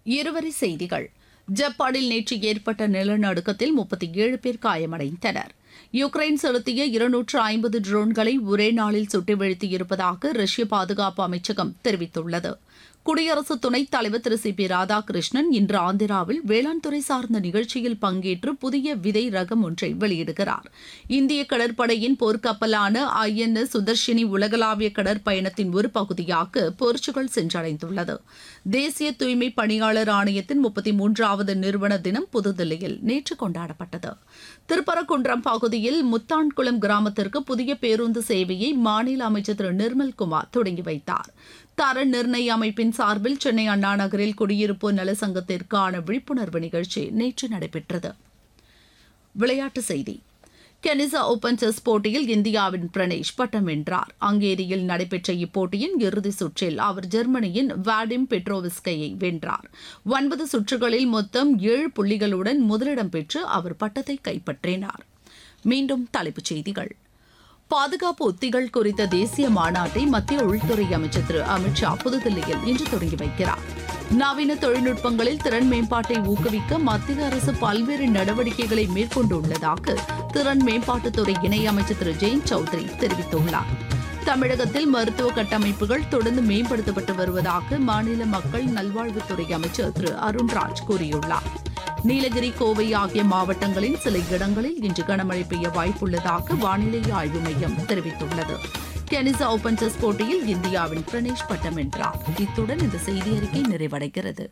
இருவரி செய்திகள் ஜப்பானில் நேற்று ஏற்பட்ட நிலநடுக்கத்தில் முப்பத்தி ஏழு பேர் காயமடைந்தனர் யுக்ரைன் செலுத்திய இருநூற்று ஐம்பது ட்ரோன்களை ஒரே நாளில் சுட்டு வீழ்த்தியிருப்பதாக ரஷ்ய பாதுகாப்பு அமைச்சகம் தெரிவித்துள்ளது குடியரசு துணைத் தலைவர் திரு சி பி ராதாகிருஷ்ணன் இன்று ஆந்திராவில் வேளாண் துறை சார்ந்த நிகழ்ச்சியில் பங்கேற்று புதிய விதை ரகம் ஒன்றை வெளியிடுகிறார் இந்திய கடற்படையின் போர்க்கப்பலான ஐ என் எஸ் சுதர்ஷினி உலகளாவிய கடற்பயணத்தின் ஒரு பகுதியாக போர்ச்சுகல் சென்றடைந்துள்ளது தேசிய தூய்மை பணியாளர் ஆணையத்தின் முப்பத்தி மூன்றாவது நிறுவன தினம் புதுதில்லியில் நேற்று கொண்டாடப்பட்டது திருப்பரங்குன்றம் பகுதியில் முத்தான்குளம் கிராமத்திற்கு புதிய பேருந்து சேவையை மாநில அமைச்சர் திரு நிர்மல்குமார் தொடங்கி வைத்தார் தர நிர்ணய அமைப்பின் சார்பில் சென்னை அண்ணா நகரில் குடியிருப்போர் நல சங்கத்திற்கான விழிப்புணர்வு நிகழ்ச்சி நேற்று நடைபெற்றது விளையாட்டுச் செய்தி கெனிசா ஓபன் செஸ் போட்டியில் இந்தியாவின் பிரணேஷ் பட்டம் வென்றார் ஹங்கேரியில் நடைபெற்ற இப்போட்டியின் இறுதிச் சுற்றில் அவர் ஜெர்மனியின் வாடிம் பெட்ரோவிஸ்கையை வென்றார் ஒன்பது சுற்றுகளில் மொத்தம் ஏழு புள்ளிகளுடன் முதலிடம் பெற்று அவர் பட்டத்தை கைப்பற்றினார் மீண்டும் தலைப்புச் செய்திகள் பாதுகாப்பு உத்திகள் குறித்த தேசிய மாநாட்டை மத்திய உள்துறை அமைச்சர் திரு அமித் ஷா புதுதில்லியில் இன்று தொடங்கி வைக்கிறார் நவீன தொழில்நுட்பங்களில் திறன் மேம்பாட்டை ஊக்குவிக்க மத்திய அரசு பல்வேறு நடவடிக்கைகளை மேற்கொண்டுள்ளதாக திறன் மேம்பாட்டுத்துறை இணையமைச்சர் திரு ஜெயந்த் சௌத்ரி தெரிவித்துள்ளார் தமிழகத்தில் மருத்துவ கட்டமைப்புகள் தொடர்ந்து மேம்படுத்தப்பட்டு வருவதாக மாநில மக்கள் நல்வாழ்வுத்துறை அமைச்சர் திரு அருண்ராஜ் கூறியுள்ளார் நீலகிரி கோவை ஆகிய மாவட்டங்களின் சில இடங்களில் இன்று கனமழை பெய்ய வாய்ப்புள்ளதாக வானிலை ஆய்வு மையம் தெரிவித்துள்ளது டென்னிஸ் ஓபன் செஸ் போட்டியில் இந்தியாவின் பிரணேஷ் பட்டம் வென்றார் இத்துடன் இந்த செய்தி அறிக்கை நிறைவடைகிறது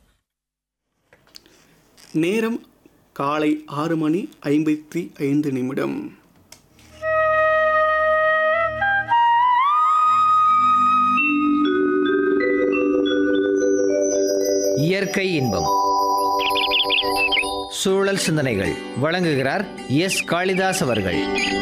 நேரம் காலை ஆறு மணி ஐம்பத்தி ஐந்து நிமிடம் இயற்கை இன்பம் சூழல் சிந்தனைகள் வழங்குகிறார் எஸ் காளிதாஸ் அவர்கள்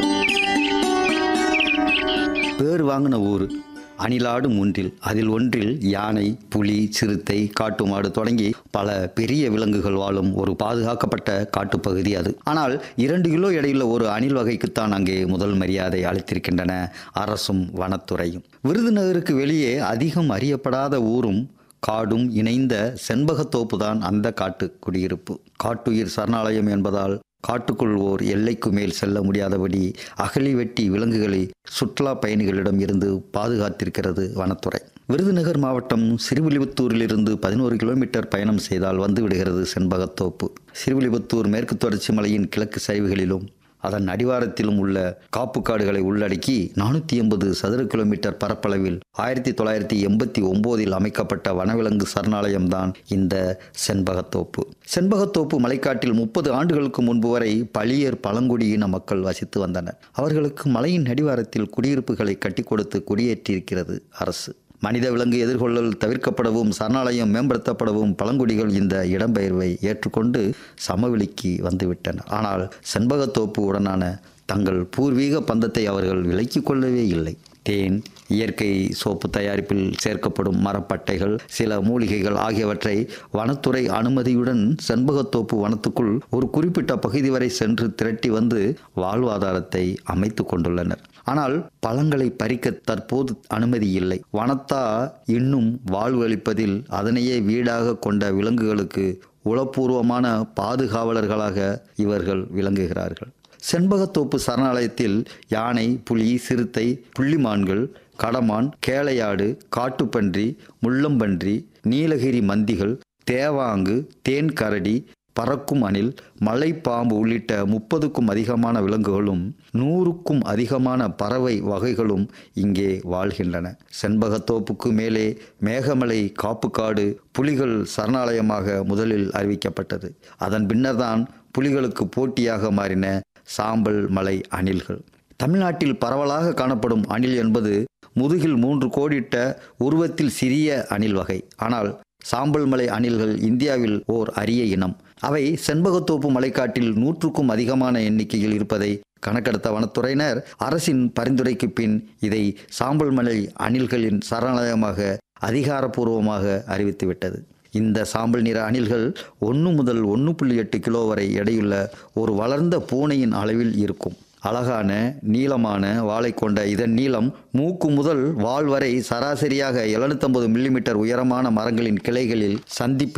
பேர் வாங்கின ஊர் அணிலாடும் ஒன்றில் அதில் ஒன்றில் யானை புலி சிறுத்தை காட்டு மாடு தொடங்கி பல பெரிய விலங்குகள் வாழும் ஒரு பாதுகாக்கப்பட்ட காட்டுப்பகுதி அது ஆனால் இரண்டு கிலோ எடையுள்ள ஒரு அணில் வகைக்குத்தான் அங்கே முதல் மரியாதை அளித்திருக்கின்றன அரசும் வனத்துறையும் விருதுநகருக்கு வெளியே அதிகம் அறியப்படாத ஊரும் காடும் இணைந்த செண்பகத்தோப்பு தான் அந்த காட்டு குடியிருப்பு காட்டுயிர் சரணாலயம் என்பதால் காட்டுக்குள் ஓர் எல்லைக்கு மேல் செல்ல முடியாதபடி அகழி வெட்டி விலங்குகளை சுற்றுலா பயணிகளிடம் இருந்து பாதுகாத்திருக்கிறது வனத்துறை விருதுநகர் மாவட்டம் சிறுவில்லிபுத்தூரிலிருந்து பதினோரு கிலோமீட்டர் பயணம் செய்தால் வந்து விடுகிறது செண்பகத்தோப்பு சிறுவில்லிபுத்தூர் மேற்கு தொடர்ச்சி மலையின் கிழக்கு சரிவுகளிலும் அதன் அடிவாரத்திலும் உள்ள காப்பு காடுகளை உள்ளடக்கி நானூற்றி எண்பது சதுர கிலோமீட்டர் பரப்பளவில் ஆயிரத்தி தொள்ளாயிரத்தி எண்பத்தி ஒம்போதில் அமைக்கப்பட்ட வனவிலங்கு சரணாலயம்தான் இந்த செண்பகத்தோப்பு செண்பகத்தோப்பு மலைக்காட்டில் முப்பது ஆண்டுகளுக்கு முன்பு வரை பழியர் பழங்குடியின மக்கள் வசித்து வந்தனர் அவர்களுக்கு மலையின் அடிவாரத்தில் குடியிருப்புகளை கட்டி கொடுத்து குடியேற்றியிருக்கிறது அரசு மனித விலங்கு எதிர்கொள்ளல் தவிர்க்கப்படவும் சரணாலயம் மேம்படுத்தப்படவும் பழங்குடிகள் இந்த இடம்பெயர்வை ஏற்றுக்கொண்டு சமவெளிக்கு வந்துவிட்டனர் ஆனால் செண்பகத்தோப்பு உடனான தங்கள் பூர்வீக பந்தத்தை அவர்கள் விலக்கிக் கொள்ளவே இல்லை தேன் இயற்கை சோப்பு தயாரிப்பில் சேர்க்கப்படும் மரப்பட்டைகள் சில மூலிகைகள் ஆகியவற்றை வனத்துறை அனுமதியுடன் செண்பகத்தோப்பு வனத்துக்குள் ஒரு குறிப்பிட்ட பகுதி வரை சென்று திரட்டி வந்து வாழ்வாதாரத்தை அமைத்து கொண்டுள்ளனர் ஆனால் பழங்களை பறிக்க தற்போது அனுமதி இல்லை வனத்தா இன்னும் வாழ்வளிப்பதில் அதனையே வீடாக கொண்ட விலங்குகளுக்கு உளப்பூர்வமான பாதுகாவலர்களாக இவர்கள் விளங்குகிறார்கள் செண்பகத்தோப்பு சரணாலயத்தில் யானை புலி சிறுத்தை புள்ளிமான்கள் கடமான் கேளையாடு காட்டுப்பன்றி முள்ளம்பன்றி நீலகிரி மந்திகள் தேவாங்கு தேன் கரடி பறக்கும் அணில் மலைப்பாம்பு உள்ளிட்ட முப்பதுக்கும் அதிகமான விலங்குகளும் நூறுக்கும் அதிகமான பறவை வகைகளும் இங்கே வாழ்கின்றன செண்பகத்தோப்புக்கு மேலே மேகமலை காப்புக்காடு புலிகள் சரணாலயமாக முதலில் அறிவிக்கப்பட்டது அதன் பின்னர்தான் புலிகளுக்கு போட்டியாக மாறின சாம்பல் மலை அணில்கள் தமிழ்நாட்டில் பரவலாக காணப்படும் அணில் என்பது முதுகில் மூன்று கோடிட்ட உருவத்தில் சிறிய அணில் வகை ஆனால் சாம்பல் மலை அணில்கள் இந்தியாவில் ஓர் அரிய இனம் அவை செண்பகத்தோப்பு மலைக்காட்டில் நூற்றுக்கும் அதிகமான எண்ணிக்கையில் இருப்பதை கணக்கெடுத்த வனத்துறையினர் அரசின் பரிந்துரைக்கு பின் இதை சாம்பல் மலை அணில்களின் சரணாலயமாக அதிகாரப்பூர்வமாக அறிவித்துவிட்டது இந்த சாம்பல் நிற அணில்கள் ஒன்று முதல் ஒன்று புள்ளி எட்டு கிலோ வரை எடையுள்ள ஒரு வளர்ந்த பூனையின் அளவில் இருக்கும் அழகான நீளமான வாளை கொண்ட இதன் நீளம் மூக்கு முதல் வால் வரை சராசரியாக எழுநூத்தம்பது மில்லிமீட்டர் உயரமான மரங்களின் கிளைகளில் சந்திப்பு